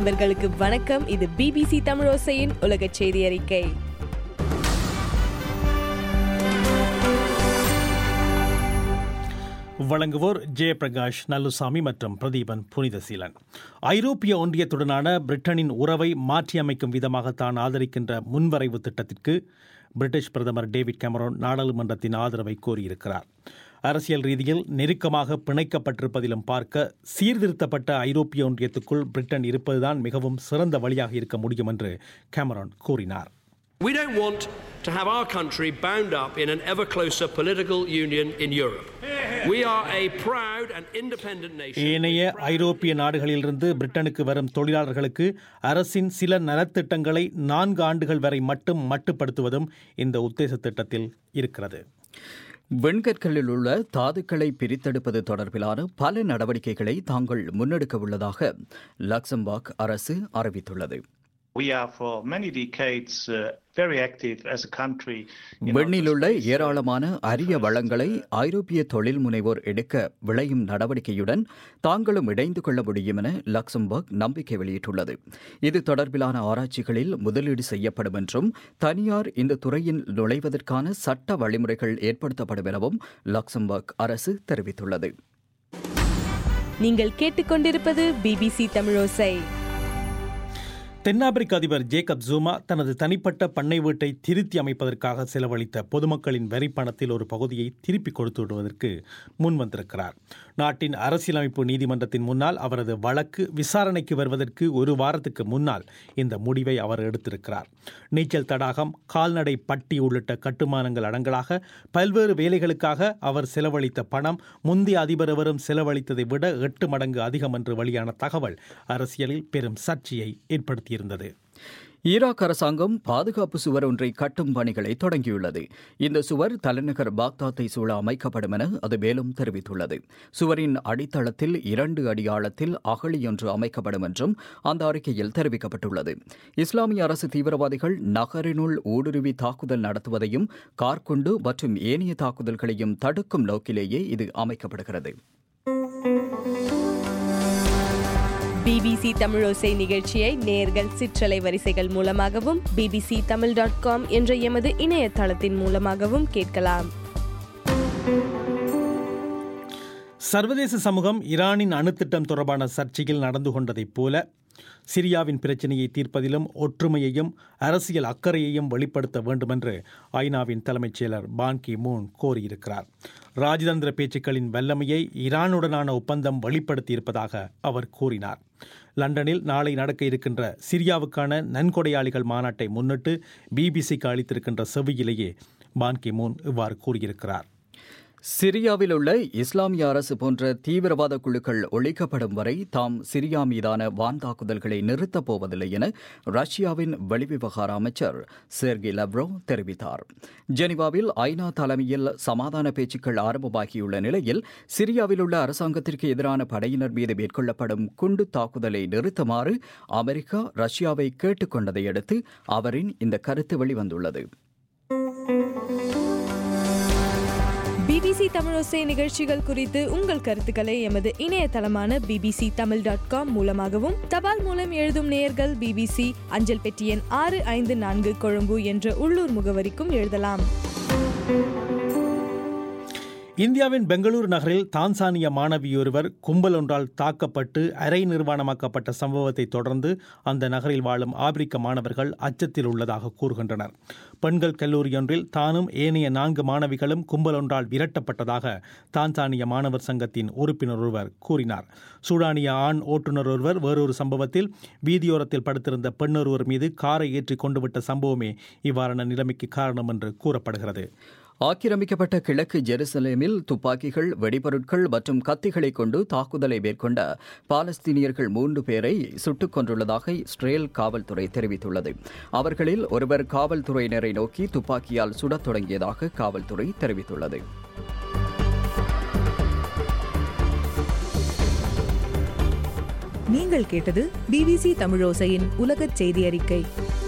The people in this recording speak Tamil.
நண்பர்களுக்கு வணக்கம் இது பிபிசி தமிழோசையின் உலக செய்தி அறிக்கை வழங்குவோர் ஜெயபிரகாஷ் நல்லுசாமி மற்றும் பிரதீபன் புனிதசீலன் ஐரோப்பிய ஒன்றியத்துடனான பிரிட்டனின் உறவை மாற்றியமைக்கும் விதமாக தான் ஆதரிக்கின்ற முன்வரைவு திட்டத்திற்கு பிரிட்டிஷ் பிரதமர் டேவிட் கேமரோன் நாடாளுமன்றத்தின் ஆதரவை கோரியிருக்கிறார் அரசியல் ரீதியில் நெருக்கமாக பிணைக்கப்பட்டிருப்பதிலும் பார்க்க சீர்திருத்தப்பட்ட ஐரோப்பிய ஒன்றியத்துக்குள் பிரிட்டன் இருப்பதுதான் மிகவும் சிறந்த வழியாக இருக்க முடியும் என்று கேமரோன் கூறினார் We don't want to have our country bound up in an ever closer political union in Europe. We are a proud and independent nation. ஏனைய ஐரோப்பிய நாடுகளிலிருந்து பிரிட்டனுக்கு வரும் தொழிலாளர்களுக்கு அரசின் சில நலத்திட்டங்களை நான்கு ஆண்டுகள் வரை மட்டும் மட்டுப்படுத்துவதும் இந்த உத்தேச திட்டத்தில் இருக்கிறது வெண்கற்களில் உள்ள தாதுக்களை பிரித்தெடுப்பது தொடர்பிலான பல நடவடிக்கைகளை தாங்கள் முன்னெடுக்க உள்ளதாக லக்சம்பர்க் அரசு அறிவித்துள்ளது We are for many decades uh, very active as a country. in our வெண்ணிலுள்ள ஏராளமான அரிய வளங்களை ஐரோப்பிய தொழில் முனைவோர் எடுக்க விளையும் நடவடிக்கையுடன் தாங்களும் இணைந்து கொள்ள முடியும் என லக்சம்பர்க் நம்பிக்கை வெளியிட்டுள்ளது இது தொடர்பிலான ஆராய்ச்சிகளில் முதலீடு செய்யப்படும் என்றும் தனியார் இந்த துறையில் நுழைவதற்கான சட்ட வழிமுறைகள் ஏற்படுத்தப்படும் எனவும் லக்சம்பர்க் அரசு தெரிவித்துள்ளது நீங்கள் கேட்டுக்கொண்டிருப்பது பிபிசி தமிழோசை தென்னாப்பிரிக்க அதிபர் ஜேக்கப் ஜூமா தனது தனிப்பட்ட பண்ணை வீட்டை திருத்தி அமைப்பதற்காக செலவழித்த பொதுமக்களின் வரி பணத்தில் ஒரு பகுதியை திருப்பிக் கொடுத்து விடுவதற்கு முன் வந்திருக்கிறார் நாட்டின் அரசியலமைப்பு நீதிமன்றத்தின் முன்னால் அவரது வழக்கு விசாரணைக்கு வருவதற்கு ஒரு வாரத்துக்கு முன்னால் இந்த முடிவை அவர் எடுத்திருக்கிறார் நீச்சல் தடாகம் கால்நடை பட்டி உள்ளிட்ட கட்டுமானங்கள் அடங்கலாக பல்வேறு வேலைகளுக்காக அவர் செலவழித்த பணம் முந்தைய அதிபர் எவரும் செலவழித்ததை விட எட்டு மடங்கு அதிகம் என்று வெளியான தகவல் அரசியலில் பெரும் சர்ச்சையை ஏற்படுத்தியிருந்தது ஈராக் அரசாங்கம் பாதுகாப்பு சுவர் ஒன்றை கட்டும் பணிகளை தொடங்கியுள்ளது இந்த சுவர் தலைநகர் பாக்தாத்தை சூழ அமைக்கப்படும் என அது மேலும் தெரிவித்துள்ளது சுவரின் அடித்தளத்தில் இரண்டு அடி ஆழத்தில் அகழி ஒன்று அமைக்கப்படும் என்றும் அந்த அறிக்கையில் தெரிவிக்கப்பட்டுள்ளது இஸ்லாமிய அரசு தீவிரவாதிகள் நகரினுள் ஊடுருவி தாக்குதல் நடத்துவதையும் கார்குண்டு மற்றும் ஏனைய தாக்குதல்களையும் தடுக்கும் நோக்கிலேயே இது அமைக்கப்படுகிறது பிபிசி தமிழோசை நிகழ்ச்சியை நேர்கள் சிற்றலை வரிசைகள் மூலமாகவும் பிபிசி தமிழ் டாட் காம் என்ற எமது இணையதளத்தின் மூலமாகவும் கேட்கலாம் சர்வதேச சமூகம் ஈரானின் அணுத்திட்டம் தொடர்பான சர்ச்சையில் நடந்து கொண்டதைப் போல சிரியாவின் பிரச்சனையை தீர்ப்பதிலும் ஒற்றுமையையும் அரசியல் அக்கறையையும் வெளிப்படுத்த வேண்டுமென்று ஐநாவின் தலைமைச் செயலர் பான் கி மூன் கோரியிருக்கிறார் ராஜதந்திர பேச்சுக்களின் வல்லமையை ஈரானுடனான ஒப்பந்தம் வெளிப்படுத்தியிருப்பதாக அவர் கூறினார் லண்டனில் நாளை நடக்க இருக்கின்ற சிரியாவுக்கான நன்கொடையாளிகள் மாநாட்டை முன்னிட்டு பிபிசிக்கு அளித்திருக்கின்ற செவியிலேயே பான் கி மூன் இவ்வாறு கூறியிருக்கிறார் சிரியாவில் உள்ள இஸ்லாமிய அரசு போன்ற தீவிரவாத குழுக்கள் ஒழிக்கப்படும் வரை தாம் சிரியா மீதான வான் தாக்குதல்களை நிறுத்தப் போவதில்லை என ரஷ்யாவின் வெளிவிவகார அமைச்சர் செர்கி லவ்ரோ தெரிவித்தார் ஜெனிவாவில் ஐநா தலைமையில் சமாதான பேச்சுக்கள் ஆரம்பமாகியுள்ள நிலையில் சிரியாவில் உள்ள அரசாங்கத்திற்கு எதிரான படையினர் மீது மேற்கொள்ளப்படும் குண்டு தாக்குதலை நிறுத்துமாறு அமெரிக்கா ரஷ்யாவை கேட்டுக்கொண்டதை அடுத்து அவரின் இந்த கருத்து வெளிவந்துள்ளது பிபிசி தமிழோசை நிகழ்ச்சிகள் குறித்து உங்கள் கருத்துக்களை எமது இணையதளமான பிபிசி தமிழ் டாட் காம் மூலமாகவும் தபால் மூலம் எழுதும் நேயர்கள் பிபிசி அஞ்சல் பெட்டி எண் ஆறு ஐந்து நான்கு கொழும்பு என்ற உள்ளூர் முகவரிக்கும் எழுதலாம் இந்தியாவின் பெங்களூரு நகரில் தான்சானிய மாணவியொருவர் கும்பல் ஒன்றால் தாக்கப்பட்டு அரை நிர்வாணமாக்கப்பட்ட சம்பவத்தை தொடர்ந்து அந்த நகரில் வாழும் ஆப்பிரிக்க மாணவர்கள் அச்சத்தில் உள்ளதாக கூறுகின்றனர் பெண்கள் கல்லூரியொன்றில் தானும் ஏனைய நான்கு மாணவிகளும் கும்பல் ஒன்றால் விரட்டப்பட்டதாக தான்சானிய மாணவர் சங்கத்தின் உறுப்பினர் ஒருவர் கூறினார் சூடானிய ஆண் ஓட்டுநர் ஒருவர் வேறொரு சம்பவத்தில் வீதியோரத்தில் படுத்திருந்த பெண்ணொருவர் மீது காரை ஏற்றி கொண்டு விட்ட சம்பவமே இவ்வாறான நிலைமைக்கு காரணம் என்று கூறப்படுகிறது ஆக்கிரமிக்கப்பட்ட கிழக்கு ஜெருசலேமில் துப்பாக்கிகள் வெடிபொருட்கள் மற்றும் கத்திகளை கொண்டு தாக்குதலை மேற்கொண்ட பாலஸ்தீனியர்கள் மூன்று பேரை சுட்டுக் கொன்றுள்ளதாக இஸ்ரேல் காவல்துறை தெரிவித்துள்ளது அவர்களில் ஒருவர் காவல்துறையினரை நோக்கி துப்பாக்கியால் சுடத் தொடங்கியதாக காவல்துறை தெரிவித்துள்ளது நீங்கள் கேட்டது பிபிசி தமிழோசையின் உலகச் செய்தி அறிக்கை